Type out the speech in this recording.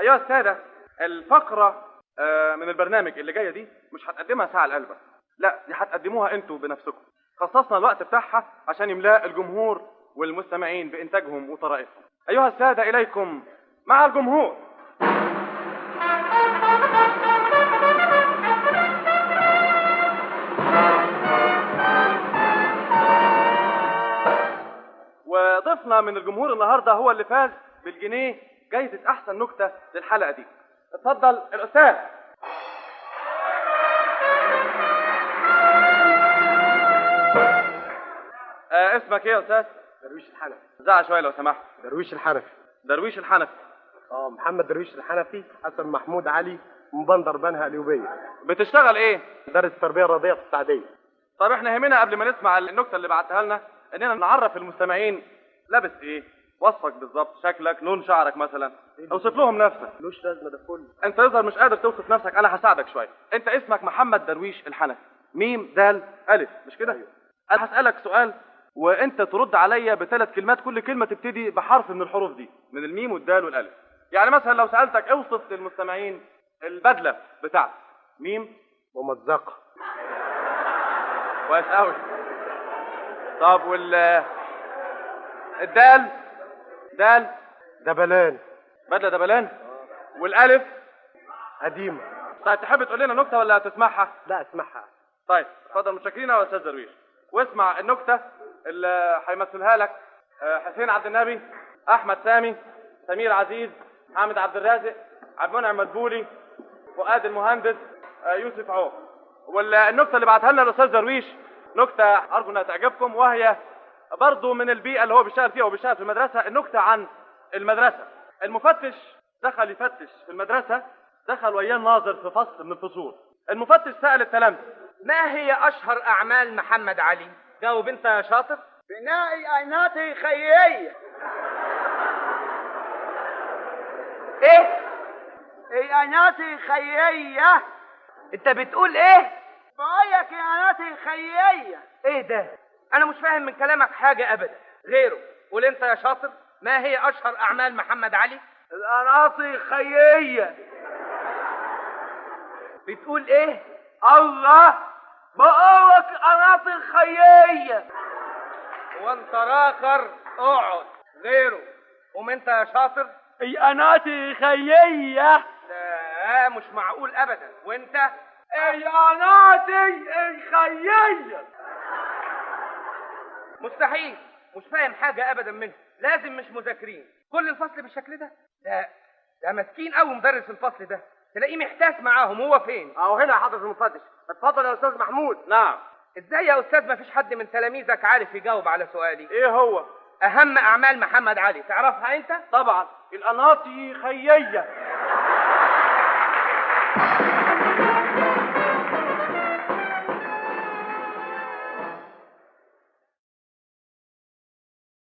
ايها الساده الفقره آه، من البرنامج اللي جايه دي مش هتقدمها ساعه لقلبك لا دي هتقدموها انتوا بنفسكم خصصنا الوقت بتاعها عشان يملاء الجمهور والمستمعين بانتاجهم وطرائفهم ايها الساده اليكم مع الجمهور وضيفنا من الجمهور النهارده هو اللي فاز بالجنيه جايزة أحسن نكتة للحلقة دي. اتفضل الأستاذ. آه اسمك إيه يا أستاذ؟ درويش الحنفي زعق شوية لو سمحت. درويش الحنفي درويش الحنفي. اه محمد درويش الحنفي حسن محمود علي من بندر بنها اليوبيه بتشتغل إيه؟ مدرس التربيه الرياضيه في السعديه طب إحنا يهمنا قبل ما نسمع النكتة اللي بعتها لنا إننا نعرف المستمعين لابس إيه؟ وصفك بالظبط، شكلك، لون شعرك مثلا. اوصف لهم نفسك. ملوش لازمه ده كله انت يظهر مش قادر توصف نفسك انا هساعدك شويه انت اسمك محمد درويش الحنفي ميم دال الف مش كده أيوه. انا هسالك سؤال وانت ترد عليا بثلاث كلمات كل كلمه تبتدي بحرف من الحروف دي من الميم والدال والالف يعني مثلا لو سالتك اوصف للمستمعين البدله بتاعتك ميم ممزقه كويس قوي طب وال الدال دال دبلان بدله دبلان والالف قديمه طيب تحب تقول لنا نكته ولا تسمعها لا اسمعها طيب اتفضل متشكرين يا استاذ درويش واسمع النكته اللي هيمثلها لك آه، حسين عبد النبي احمد سامي سمير عزيز حامد عبد الرازق عبد المنعم مدبولي فؤاد المهندس آه، يوسف عوف والنكته اللي بعتها لنا الاستاذ درويش نكته ارجو انها تعجبكم وهي برضه من البيئه اللي هو بيشتغل فيها وبيشتغل في المدرسه النكته عن المدرسه المفتش دخل يفتش في المدرسه دخل وياه ناظر في فصل من الفصول المفتش سال التلامذه ما هي أشهر أعمال محمد علي؟ جاوب أنت يا شاطر بناء عيناته خيرية إيه؟ عيناته خيرية أنت بتقول إيه؟ بقولك عيناته خيرية إيه ده؟ أنا مش فاهم من كلامك حاجة أبدا غيره قول أنت يا شاطر ما هي أشهر أعمال محمد علي؟ القناطي خيرية بتقول إيه؟ الله بقولك قناطي خيرية وأنت راخر اقعد غيره قوم أنت يا شاطر عيناته خيرية لا مش معقول أبدا وأنت عيناته خيرية مستحيل مش فاهم حاجة أبدا منه لازم مش مذاكرين كل الفصل بالشكل ده ده ده مسكين أوي مدرس الفصل ده تلاقيه محتاس معاهم هو فين اهو هنا حضرة المفتش اتفضل يا استاذ محمود نعم ازاي يا استاذ ما فيش حد من تلاميذك عارف يجاوب على سؤالي ايه هو اهم اعمال محمد علي تعرفها انت طبعا القناطي خيية